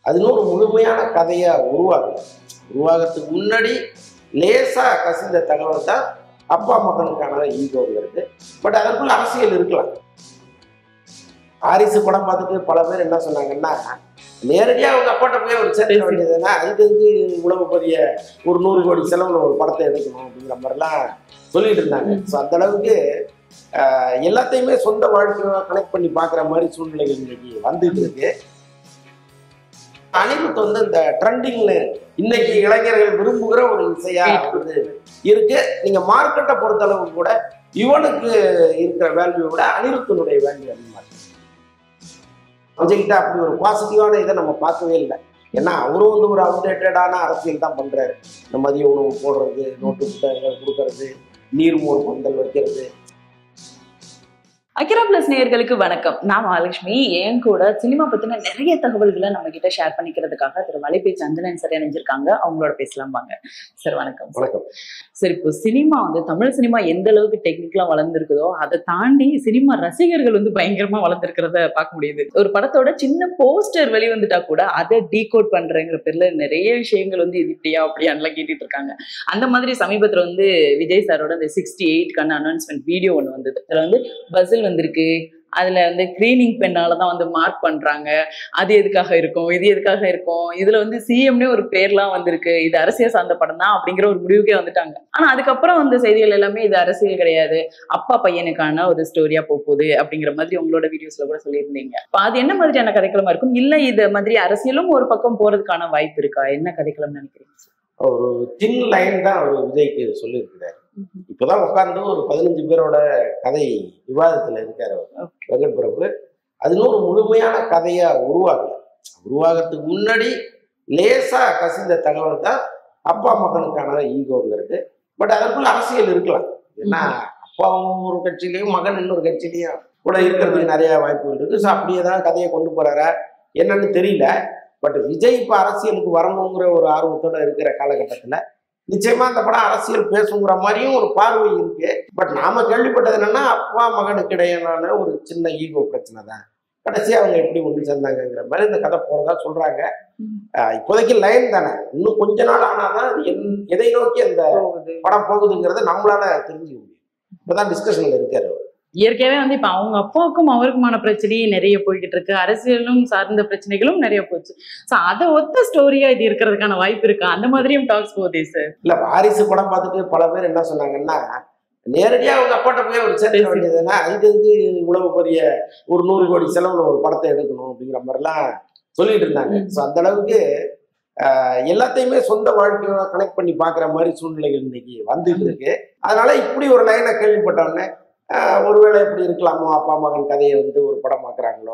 அதுன்னு ஒரு முழுமையான கதையா உருவாகல உருவாகிறதுக்கு முன்னாடி லேசா கசிந்த தகவல் தான் அப்பா மகனுக்கான ஈகோங்கிறது பட் அதற்குள்ள அரசியல் இருக்கலாம் ஆரிசு படம் பார்த்துட்டு பல பேர் என்ன சொன்னாங்கன்னா நேரடியாக அவங்க அப்பாட்ட போய் ஒரு சேர்க்க வேண்டியதுன்னா அதுக்கு வந்து இவ்வளவு பெரிய ஒரு நூறு கோடி செலவில் ஒரு படத்தை எடுக்கணும் அப்படிங்கிற மாதிரிலாம் சொல்லிட்டு இருந்தாங்க ஸோ அந்த அளவுக்கு ஆஹ், எல்லாத்தையுமே சொந்த வாழ்க்கையோட கனெக்ட் பண்ணி பார்க்குற மாதிரி சூழ்நிலைகள் இன்னைக்கு வந்துட்டு இருக்கு அனிருத் வந்து இந்த ட்ரெண்டிங்ல இன்னைக்கு இளைஞர்கள் விரும்புகிற ஒரு இசையா வந்து இருக்கு நீங்க மார்க்கெட்டை பொறுத்த அளவுக்கு கூட இவனுக்கு இருக்கிற வேல்யூ விட அனிருத்தனுடைய வேல்யூ அதிகமாக இருக்கு விஜய்கிட்ட அப்படி ஒரு பாசிட்டிவான இதை நம்ம பார்க்கவே இல்லை ஏன்னா அவரும் வந்து ஒரு அப்டேட்டடான அரசியல் தான் பண்றாரு இந்த மதிய உணவு போடுறது நோட்டு புத்தகங்கள் கொடுக்கறது நீர்மோர் பந்தல் வைக்கிறது அக்கிரா பிளஸ் நேயர்களுக்கு வணக்கம் நான் மகாலட்சுமி என் கூட சினிமா பத்தின நிறைய தகவல்களை நம்ம கிட்ட ஷேர் பண்ணிக்கிறதுக்காக திரு மலைப்பே சந்தனன் சார் இணைஞ்சிருக்காங்க அவங்களோட பேசலாம் வாங்க சார் வணக்கம் வணக்கம் சார் இப்போ சினிமா வந்து தமிழ் சினிமா எந்த அளவுக்கு டெக்னிக்கலா வளர்ந்துருக்குதோ அதை தாண்டி சினிமா ரசிகர்கள் வந்து பயங்கரமா வளர்ந்துருக்கிறத பார்க்க முடியுது ஒரு படத்தோட சின்ன போஸ்டர் வெளிவந்துட்டா கூட அதை டீகோட் பண்றேங்கிற பேர்ல நிறைய விஷயங்கள் வந்து இது இப்படியா அப்படியான்லாம் கேட்டுட்டு இருக்காங்க அந்த மாதிரி சமீபத்துல வந்து விஜய் சாரோட இந்த சிக்ஸ்டி எயிட்கான அனௌன்ஸ்மெண்ட் வீடியோ ஒன்று வந்தது அதுல வந்து பஸ்ஸில் வந்திருக்கு அதுல வந்து கிரீனிங் பெண்ணால தான் வந்து மார்க் பண்றாங்க அது எதுக்காக இருக்கும் இது எதுக்காக இருக்கும் இதுல வந்து சிஎம்னே ஒரு பேர்லாம் வந்திருக்கு இது அரசியல் சார்ந்த படம் தான் அப்படிங்கிற ஒரு முடிவுக்கே வந்துட்டாங்க ஆனா அதுக்கப்புறம் வந்த செய்திகள் எல்லாமே இது அரசியல் கிடையாது அப்பா பையனுக்கான ஒரு ஸ்டோரியா போகுது அப்படிங்கிற மாதிரி உங்களோட வீடியோஸ்ல கூட சொல்லியிருந்தீங்க அப்ப அது என்ன மாதிரியான கதைக்களமா இருக்கும் இல்ல இது மாதிரி அரசியலும் ஒரு பக்கம் போறதுக்கான வாய்ப்பு இருக்கா என்ன கதைக்களம் நினைக்கிறீங்க ஒரு தின் லைன் தான் அவர் விஜய்க்கு சொல்லியிருக்கிறார் இப்போதான் உட்கார்ந்து ஒரு பதினஞ்சு பேரோட கதை விவாதத்தில் இருக்கார் அவர் Okay. வெங்கட் பிரபு அதுன்னு ஒரு முழுமையான கதையா உருவாகல உருவாகிறதுக்கு முன்னாடி லேசா கசிந்த தகவல் தான் அப்பா மகனுக்கான ஈகோங்கிறது பட் அதற்குள்ள அரசியல் இருக்கலாம் ஏன்னா அப்பாவும் ஒரு கட்சியிலையும் மகன் இன்னொரு கட்சியிலையும் கூட இருக்கிறதுக்கு நிறைய வாய்ப்புகள் இருக்கு ஸோ அப்படியே தான் கதையை கொண்டு போறாரா என்னன்னு தெரியல பட் விஜய் இப்போ அரசியலுக்கு வரணுங்கிற ஒரு ஆர்வத்தோட இருக்கிற காலகட்டத்தில் நிச்சயமா அந்த படம் அரசியல் பேசுங்கிற மாதிரியும் ஒரு பார்வை இருக்கு பட் நாம கேள்விப்பட்டது என்னன்னா அப்பா மகனுக்கு இடையிலான ஒரு சின்ன ஈகோ பிரச்சனை தான் கடைசி அவங்க எப்படி ஒன்று சேர்ந்தாங்கங்கிற மாதிரி இந்த கதை போறதா சொல்றாங்க ஆஹ் இப்போதைக்கு லைன் தானே இன்னும் கொஞ்ச நாள் ஆனாதான் அது என் எதை நோக்கி அந்த போகுது படம் போகுதுங்கிறத நம்மளால தெரிஞ்சுக்க முடியும் இப்பதான் டிஸ்கஷன்ல இருக்காரு அவர். இயற்கையாவே வந்து இப்ப அவங்க அப்பாவுக்கும் அவருக்குமான பிரச்சனையும் நிறைய போய்கிட்டு இருக்கு அரசியலும் சார்ந்த பிரச்சனைகளும் நிறைய போச்சு சோ அதை ஒத்த ஸ்டோரியா இது இருக்கிறதுக்கான வாய்ப்பு இருக்கா அந்த மாதிரியும் டாக்ஸ் போதே சார் இல்ல வாரிசு படம் பார்த்துட்டு பல பேர் என்ன சொன்னாங்கன்னா நேரடியா அவங்க அப்பாட்ட போய் ஒரு சேர்க்க வேண்டியதுன்னா அதுக்கு வந்து இவ்வளவு பெரிய ஒரு நூறு கோடி செலவுல ஒரு படத்தை எடுக்கணும் அப்படிங்கிற மாதிரிலாம் சொல்லிட்டு இருந்தாங்க ம். ஸோ அந்த அளவுக்கு ஆஹ், எல்லாத்தையுமே சொந்த வாழ்க்கையோட கனெக்ட் பண்ணி பார்க்குற மாதிரி சூழ்நிலைகள் இன்னைக்கு வந்துட்டு இருக்கு அதனால இப்படி ஒரு லைனை கேள்விப்பட்ட உடனே ஆஹ், ஒருவேளை எப்படி இருக்கலாமோ அப்பா மகன் கதையை வந்து ஒரு படம் பார்க்குறாங்களோ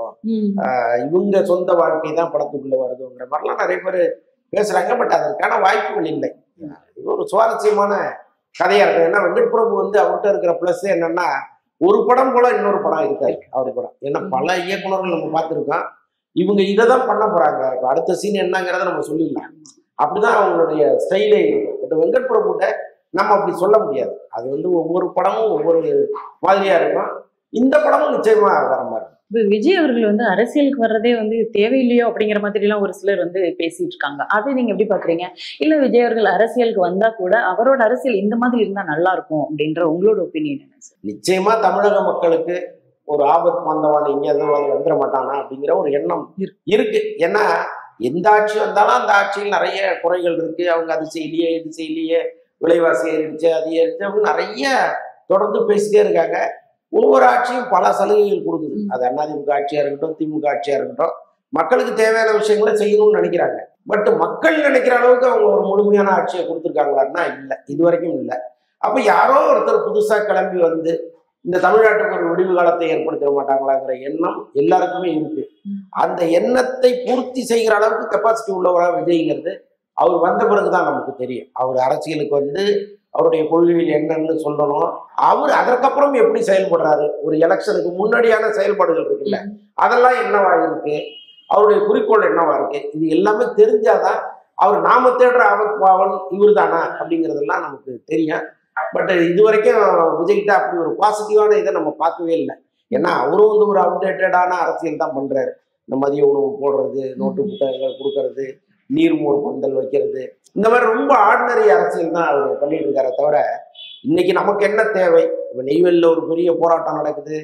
இவங்க சொந்த வாழ்க்கை தான் படத்துக்குள்ள வருதுங்கிற மாதிரிலாம் நிறைய பேர் பேசுறாங்க பட் அதற்கான வாய்ப்புகள் இல்லை இது ஒரு சுவாரஸ்யமான கதையா இருக்கும் ஏன்னா வெங்கட் பிரபு வந்து அவர்கிட்ட இருக்கிற பிளஸ் என்னன்னா ஒரு படம் போல இன்னொரு படம் இருக்காது அவர் படம் ஏன்னா பல இயக்குனர்கள் நம்ம பார்த்துருக்கோம் இவங்க இதை தான் பண்ண போறாங்க இப்போ அடுத்த சீன் என்னங்கிறத நம்ம சொல்லிடலாம் அப்படிதான் அவங்களுடைய ஸ்டைலே இருக்கும் பட் வெங்கட் பிரபுட்ட நம்ம அப்படி சொல்ல முடியாது அது வந்து ஒவ்வொரு படமும் ஒவ்வொரு மாதிரியா இருக்கும் இந்த படமும் நிச்சயமா வர மாதிரி இருக்கும். இப்ப விஜய் அவர்கள் வந்து அரசியலுக்கு வர்றதே வந்து தேவையில்லையோ அப்படிங்கிற மாதிரி எல்லாம் ஒரு சிலர் வந்து பேசிட்டு இருக்காங்க அதை நீங்க எப்படி பாக்குறீங்க இல்ல விஜய் அவர்கள் அரசியலுக்கு வந்தா கூட அவரோட அரசியல் இந்த மாதிரி இருந்தா நல்லா இருக்கும் அப்படின்ற உங்களோட ஒப்பீனியன் என்ன சார் நிச்சயமா தமிழக மக்களுக்கு ஒரு ஆபத் பாந்தவான் இங்க இருந்து வந்துட மாட்டானா அப்படிங்கிற ஒரு எண்ணம் இருக்கு. இருக்கு ஏன்னா எந்த ஆட்சி வந்தாலும் அந்த ஆட்சியில் நிறைய குறைகள் இருக்கு அவங்க அது செய்யலையே இது செய்யலையே விலைவாசி ஏறிடுச்சு அது ஏறிடுச்சு அப்படின்னு நிறைய தொடர்ந்து பேசிட்டே இருக்காங்க ஒவ்வொரு ஆட்சியும் பல சலுகைகள் கொடுக்குது ம். அது அதிமுக ஆட்சியா இருக்கட்டும் திமுக ஆட்சியா இருக்கட்டும் மக்களுக்கு தேவையான விஷயங்களை செய்யணும்னு நினைக்கிறாங்க பட் மக்கள் நினைக்கிற அளவுக்கு அவங்க ஒரு முழுமையான ஆட்சியை கொடுத்துருக்காங்களான்னா இல்லை இது வரைக்கும் இல்லை அப்ப யாரோ ஒருத்தர் புதுசா கிளம்பி வந்து இந்த தமிழ்நாட்டுக்கு ஒரு விடிவு காலத்தை ஏற்படுத்திட மாட்டாங்களாங்கிற எண்ணம் எல்லாருக்குமே இருக்கு ம். அந்த எண்ணத்தை பூர்த்தி செய்கிற அளவுக்கு கெப்பாசிட்டி உள்ளவரா விஜய்ங்கிறது அவர் வந்த பிறகுதான் நமக்கு தெரியும் அவர் அரசியலுக்கு வந்து அவருடைய கொள்கைகள் என்னன்னு சொல்லணும் அவர் அதற்கப்புறம் எப்படி செயல்படுறாரு ஒரு எலெக்ஷனுக்கு முன்னாடியான செயல்பாடுகள் இருக்குல்ல அதெல்லாம் என்னவா இருக்கு அவருடைய குறிக்கோள் என்னவா இருக்கு இது எல்லாமே தெரிஞ்சாதான் அவர் நாம தேடுற ஆபத் பாவன் இவர் தானா அப்படிங்கிறதெல்லாம் நமக்கு தெரியும் பட் இது வரைக்கும் விஜய்கிட்ட அப்படி ஒரு பாசிட்டிவான இதை நம்ம பார்க்கவே இல்லை ஏன்னா அவரும் வந்து ஒரு அப்டேட்டடான அரசியல் தான் பண்றாரு இந்த மதிய உணவு போடுறது நோட்டு புத்தகங்கள் கொடுக்கறது நீர்மோர் பந்தல் வைக்கிறது இந்த மாதிரி ரொம்ப ஆர்டினரி அரசியல் தான் அவர் பண்ணிட்டு இருக்காரே தவிர இன்னைக்கு நமக்கு என்ன தேவை இப்போ நெய்வேலியில் ஒரு பெரிய போராட்டம் நடக்குது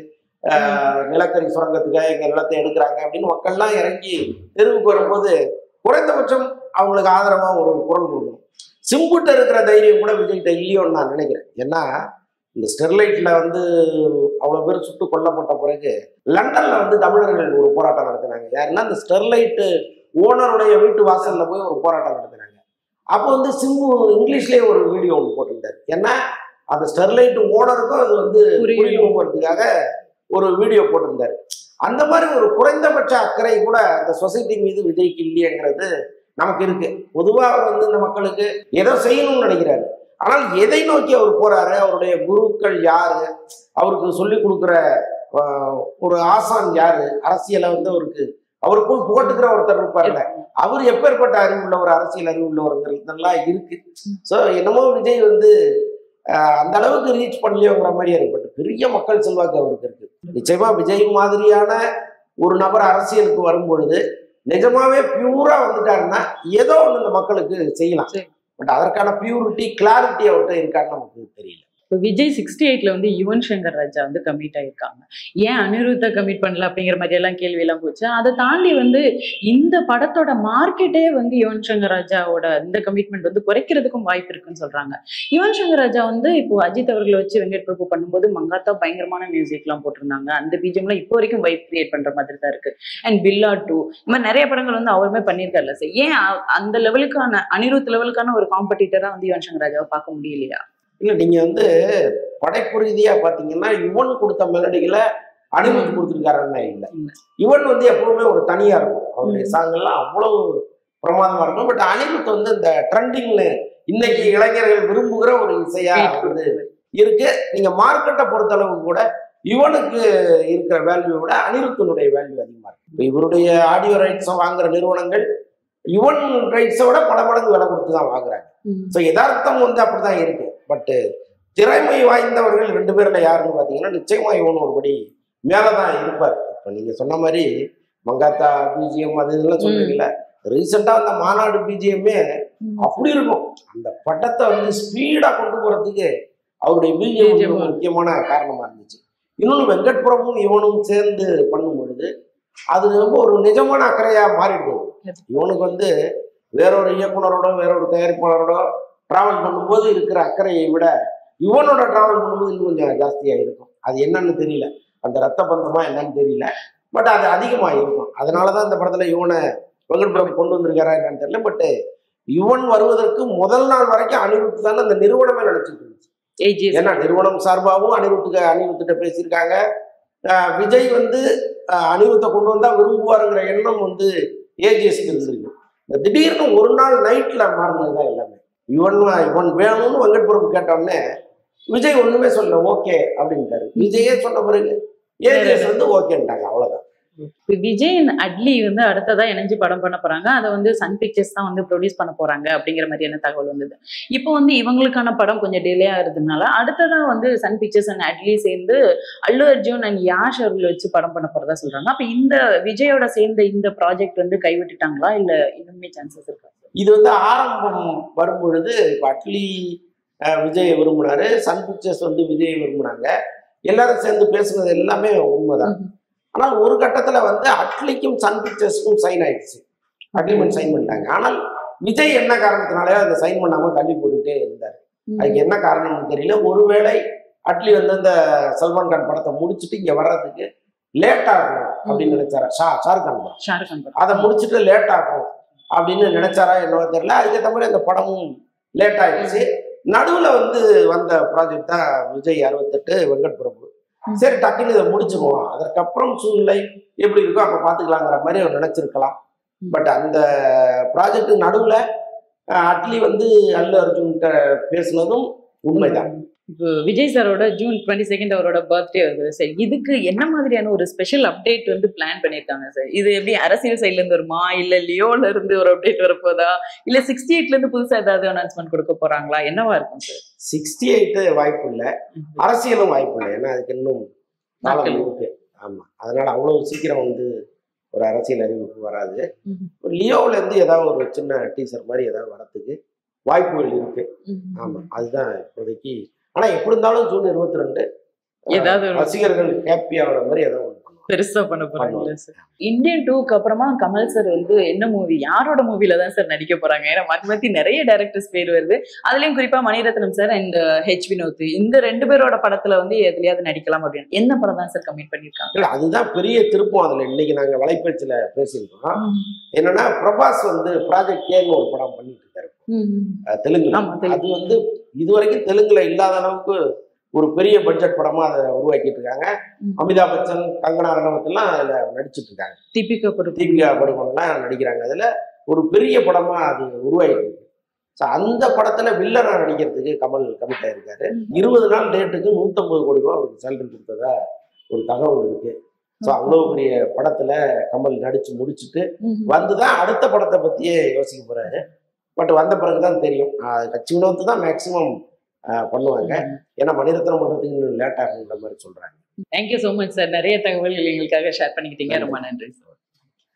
ஆஹ் நிலக்கரி சுரங்கத்துக்காக எங்க நிலத்தை எடுக்கிறாங்க அப்படின்னு மக்கள்லாம் இறங்கி தெருவுக்கு வரும்போது குறைந்தபட்சம் அவங்களுக்கு ஆதரவா ஒரு குரல் கொடுக்கணும் சிம்புட்ட இருக்கிற தைரியம் கூட விஜய்கிட்ட இல்லையோன்னு நான் நினைக்கிறேன் ஏன்னா இந்த ஸ்டெர்லைட்ல வந்து அவ்வளவு பேர் சுட்டு கொல்லப்பட்ட பிறகு லண்டன்ல வந்து தமிழர்கள் ஒரு போராட்டம் நடத்தினாங்க யாருன்னா இந்த ஸ்டெர்லைட் ஓனருடைய வீட்டு வாசல்ல போய் ஒரு போராட்டம் நடத்தினாங்க அப்போ வந்து சிம்பு இங்கிலீஷ்லயே ஒரு வீடியோ ஒன்று போட்டிருந்தார் ஏன்னா அந்த ஸ்டெர்லைட் ஓனருக்கும் அது வந்து புரியணும். புரியணுங்கிறதுக்காக ஒரு வீடியோ போட்டிருந்தாரு அந்த மாதிரி ஒரு குறைந்தபட்ச அக்கறை கூட அந்த சொசைட்டி மீது விஜய்க்கு இல்லையங்கிறது நமக்கு இருக்கு பொதுவா அவர் வந்து இந்த மக்களுக்கு ஏதோ செய்யணும்னு நினைக்கிறாரு ஆனால் எதை நோக்கி அவர் போறாரு அவருடைய குருக்கள் யாரு அவருக்கு சொல்லி கொடுக்குற ஆஹ், ஒரு ஆசான் யாரு அரசியலை வந்து அவருக்கு அவருக்குள் புகட்டுக்கிற ஒருத்தர் இருப்பார்ல அவர் எப்பேற்பட்ட அறிவுள்ளவர் அரசியல் அறிவுள்ளவருங்கிறதெல்லாம் இருக்கு ஸோ என்னமோ விஜய் வந்து ஆஹ், அந்த அளவுக்கு ரீச் பண்ணலையோங்கிற மாதிரி இருக்கு பட் பெரிய மக்கள் செல்வாக்கு அவருக்கு இருக்கு நிச்சயமா விஜய் மாதிரியான ஒரு நபர் அரசியலுக்கு வரும் பொழுது நிஜமாவே பியூரா வந்துட்டாருன்னா ஏதோ ஒன்று இந்த மக்களுக்கு செய்யலாம் சரி. பட் அதற்கான பியூரிட்டி கிளாரிட்டி அவர்கிட்ட இருக்கான்னு நமக்கு தெரியல இப்போ விஜய் சிக்ஸ்டி எயிட்ல வந்து யுவன் சங்கர் ராஜா வந்து கமிட் ஆயிருக்காங்க ஏன் அனிருத்தை கமிட் பண்ணல அப்படிங்கிற மாதிரி எல்லாம் கேள்வி எல்லாம் போச்சு அதை தாண்டி வந்து இந்த படத்தோட மார்க்கெட்டே வந்து யுவன் சங்கர் ராஜாவோட இந்த கமிட்மெண்ட் வந்து குறைக்கிறதுக்கும் வாய்ப்பு இருக்குன்னு சொல்றாங்க யுவன் சங்கர் ராஜா வந்து இப்போ அஜித் அவர்களை வச்சு வெங்கட் பிரபு பண்ணும்போது மங்காத்தா பயங்கரமான மியூசிக் எல்லாம் போட்டிருந்தாங்க அந்த பிஜிஎம்லாம் இப்போ வரைக்கும் வைப் கிரியேட் பண்ற மாதிரி தான் இருக்கு அண்ட் பில்லா டூ இந்த மாதிரி நிறைய படங்கள் வந்து அவருமே பண்ணியிருக்காருல்ல சார் ஏன் அ- அந்த லெவலுக்கான அனிருத் லெவலுக்கான ஒரு காம்படிட்டரா வந்து யுவன் சங்கர் ராஜாவை பார்க்க முடியலையா இல்ல நீங்க வந்து படைப்பு ரீதியா பாத்தீங்கன்னா யுவன் கொடுத்த மெலடிகளை அனிருத் கொடுத்துருக்காருன்னா இல்ல இல்ல. யுவன் வந்து எப்பவுமே ஒரு தனியா இருக்கும் அவருடைய ம். சாங்கெல்லாம் அவ்வளவு பிரமாதமா இருக்கும் பட் அனிருத் வந்து இந்த ட்ரெண்டிங்ல இன்னைக்கு இளைஞர்கள் விரும்புகிற ஒரு இசையா வந்து இருக்கு நீங்க மார்க்கெட்டை பொறுத்த அளவுக்கு கூட யுவனுக்கு இருக்கிற வேல்யூ விட அனிருத்தினுடைய வேல்யூ அதிகமா இருக்கு இப்போ இவருடைய ஆடியோ ரைட்ஸை வாங்குற நிறுவனங்கள் யுவன் ரைட்ஸை விட பல மடங்கு விலை கொடுத்து தான் வாங்குறாங்க ம். ஸோ யதார்த்தம் வந்து அப்படிதான் இருக்கு பட்டு திறமை வாய்ந்தவர்கள் ரெண்டு பேர்ல யாருன்னு பார்த்தீங்கன்னா நிச்சயமா இவன் ஒருபடி மேலதான் இருப்பார் இப்போ நீங்க சொன்ன மாதிரி மங்காத்தா பிஜிஎம் அது இதெல்லாம் சொல்றீங்கல்ல ரீசெண்டா அந்த மாநாடு பிஜிஎம்மே அப்படி இருக்கும் அந்த படத்தை வந்து ஸ்பீடா கொண்டு போறதுக்கு அவருடைய பிஜிஎம் BGM ஒரு முக்கியமான காரணமா இருந்துச்சு இன்னொன்று வெங்கட்புரமும் இவனும் சேர்ந்து பண்ணும் பொழுது அது ரொம்ப ஒரு நிஜமான அக்கறையா மாறிடுது இவனுக்கு வந்து வேறொரு இயக்குனரோட வேறொரு தயாரிப்பாளரோட டிராவல் பண்ணும்போது இருக்கிற அக்கறையை விட இவனோட டிராவல் பண்ணும்போது இன்னும் கொஞ்சம் ஜாஸ்தியா இருக்கும் அது என்னன்னு தெரியல அந்த ரத்த பந்தமா என்னன்னு தெரியல பட் அது அதிகமா இருக்கும் அதனாலதான் இந்த படத்துல இவனை வெங்கட்புரம் கொண்டு வந்திருக்காரா என்னன்னு தெரியல பட் யுவன் வருவதற்கு முதல் நாள் வரைக்கும் அனிருத் தானே அந்த நிறுவனமே நினைச்சிட்டு இருந்துச்சு AGS. ஏன்னா நிறுவனம் சார்பாகவும் அனிருத்துக்கு அனிருத்திட்ட பேசியிருக்காங்க ஆஹ் விஜய் வந்து ஆஹ் அனிருத்தை கொண்டு வந்தா விரும்புவாருங்கிற எண்ணம் வந்து ஏஜிஎஸ்க்கு இருந்திருக்கு இந்த திடீர்னு ஒரு நாள் நைட்ல மாறினது தான் எல்லாமே இவன் இவன் வேணும்னு வெங்கட்புரம் கேட்டோடனே விஜய் ஒண்ணுமே சொல்லல ஓகே அப்படின்ட்டாரு விஜயே சொன்ன பிறகு ஏஜிஎஸ் வந்து ஓகேன்ட்டாங்க அவ்வளவுதான் இப்ப விஜய் and அட்லி வந்து அடுத்ததா இணைஞ்சு படம் பண்ண போறாங்க அதை வந்து சன் பிக்சர்ஸ் தான் வந்து ப்ரொடியூஸ் பண்ண போறாங்க அப்படிங்கிற மாதிரியான தகவல் வந்தது இப்போ வந்து இவங்களுக்கான படம் கொஞ்சம் டிலே ஆகுறதுனால அடுத்ததா வந்து சன் பிக்சர்ஸ் அண்ட் அட்லி சேர்ந்து அல்லு அர்ஜுன் அண்ட் யாஷ் அவர்களை வச்சு படம் பண்ண போறதா சொல்றாங்க அப்ப இந்த விஜயோட சேர்ந்த இந்த ப்ராஜெக்ட் வந்து கைவிட்டுட்டாங்களா இல்ல இன்னுமே சான்சஸ் இருக்கா இது வந்து ஆரம்பம் வரும் பொழுது இப்போ அட்லி அஹ், விஜயை விரும்பினாரு சன் பிக்சர்ஸ் வந்து விஜயை விரும்பினாங்க எல்லாரும் சேர்ந்து பேசுனது எல்லாமே உண்மைதான் ஆனால் ஒரு கட்டத்துல வந்து அட்லிக்கும் சன் பிக்சர்ஸ்க்கும் சைன் ஆயிடுச்சு அக்ரிமெண்ட் சைன் பண்ணிட்டாங்க ஆனால் விஜய் என்ன காரணத்தினாலே அதை சைன் பண்ணாம தள்ளி போட்டுக்கிட்டே இருந்தார் அதுக்கு என்ன காரணம்னு தெரியல ஒருவேளை அட்லி வந்து அந்த சல்மான் கான் படத்தை முடிச்சுட்டு இங்க வர்றதுக்கு லேட் ஆகும் அப்படின்னு நினைச்சாரா ஷா ஷாருக் கான் படம் ஷாருக் கான் அதை முடிச்சுட்டு லேட் ஆகும் அப்படின்னு நினைச்சாரா என்னவோ தெரியல அதுக்கேற்ற மாதிரி அந்த படமும் லேட் ஆயிடுச்சு நடுவுல வந்து வந்த ப்ராஜெக்ட் தான் விஜய் அறுபத்தெட்டு வெங்கட் பிரபு ம். சரி டக்குன்னு இதை முடிச்சுக்குவோம் அதற்கப்புறம் சூழ்நிலை எப்படி இருக்கோ அப்ப பாத்துக்கலாங்கிற மாதிரி அவர் நினைச்சிருக்கலாம் ம். பட் அந்த ப்ராஜெக்ட் நடுவுல அஹ், அட்லி வந்து அல்லு அர்ஜுன்கிட்ட பேசுனதும் உண்மைதான் இப்போ விஜய் சாரோட ஜூன் டுவெண்ட்டி செகண்ட் அவரோட பர்த்டே வருது சார் இதுக்கு என்ன மாதிரியான ஒரு ஸ்பெஷல் அப்டேட் வந்து பிளான் பண்ணியிருக்காங்க சார் இது எப்படி அரசியல் சைட்ல இருந்து வருமா இல்ல லியோல இருந்து ஒரு அப்டேட் வரப்போதா இல்ல சிக்ஸ்டி எயிட்ல இருந்து புதுசா ஏதாவது அனௌன்ஸ்மெண்ட் கொடுக்க போறாங்களா என்னவா இருக்கும் சார் சிக்ஸ்டி எயிட்டு வாய்ப்பு இல்லை அரசியலும் வாய்ப்பு இல்லை ஏன்னா அதுக்கு இன்னும் காலம் நாட்கள். இருக்கு ஆமா அதனால அவ்வளவு சீக்கிரம் வந்து ஒரு அரசியல் அறிவிப்பு வராது ம்ஹும். லியோவுல இருந்து ஏதாவது ஒரு சின்ன டீசர் மாதிரி ஏதாவது வரத்துக்கு வாய்ப்புகள் இருக்கு ம்ஹும். ஆமா அதுதான் இப்போதைக்கு ஆனா எப்படி இருந்தாலும் ஜூன் இருபத்தி ரெண்டு ஏதாவது ஒரு ரசிகர்கள் ஹாப்பி ஆகுற மாதிரி ஏதாவது ஒண்ணு பண்ணுவாங்க. பெருசா பண்ண போறாங்க சார் இந்தியன் டூக்கு அப்புறமா கமல் சார் வந்து என்ன மூவி யாரோட மூவில தான் சார் நடிக்க போறாங்க ஏன்னா மாத்தி மாத்தி நிறைய டேரக்டர்ஸ் பேர் வருது அதுலயும் குறிப்பா Mani Ratnam sir and H Vinoth இந்த ரெண்டு பேரோட படத்துல வந்து எதுலயாவது நடிக்கலாம் அப்படின்னு என்ன படம் தான் சார் கமிட் பண்ணிருக்காங்க இல்ல அதுதான் பெரிய திருப்பம் அதுல இன்னைக்கு நாங்க வலைப்பேச்சுல பேசியிருக்கோம் என்னன்னா பிரபாஸ் வந்து ப்ராஜெக்ட் கேன்னு ஒரு படம் பண்ணிட்டு இருக்காரு அஹ் தெலுங்குல ஆமா, தெலுங்கு. அது வந்து இதுவரைக்கும் தெலுங்குல இல்லாத அளவுக்கு ஒரு பெரிய பட்ஜெட் படமா அதை உருவாக்கிட்டு இருக்காங்க ம். அமிதாப் பச்சன் கங்கனா ரனவத் எல்லாம் அதுல நடிச்சிட்டு இருக்காங்க தீபிகா படுகோன் தீபிகா படுகோன்லாம் நடிக்கிறாங்க அதுல ஒரு பெரிய படமா அது உருவாகிட்டு இருக்கு ஸோ அந்த படத்துல வில்லனா நடிக்கிறதுக்கு கமல் கமிட் ஆயிருக்காரு இருபது நாள் டேட்டுக்கு நூற்றம்பது கோடி ரூபா அவருக்கு சேலரி கொடுத்ததா ஒரு தகவல் இருக்கு ஸோ அவ்வளோ பெரிய படத்துல கமல் நடிச்சு முடிச்சுட்டு வந்துதான் அடுத்த படத்தை பத்தியே யோசிக்க போறாரு பட் வந்த பிறகுதான் தெரியும் ஆஹ் கட்சி வினோத்து தான் மேக்சிமம் பண்ணுவாங்க ஏன்னா மணிரத்னம் பண்றதுக்கு இன்னும் லேட் ஆகுன்ற மாதிரி சொல்றாங்க தேங்க்யூ சோ மச் சார் நிறைய தகவல்கள் எங்களுக்காக ஷேர் பண்ணிக்கிட்டீங்க ரொம்ப நன்றி சார்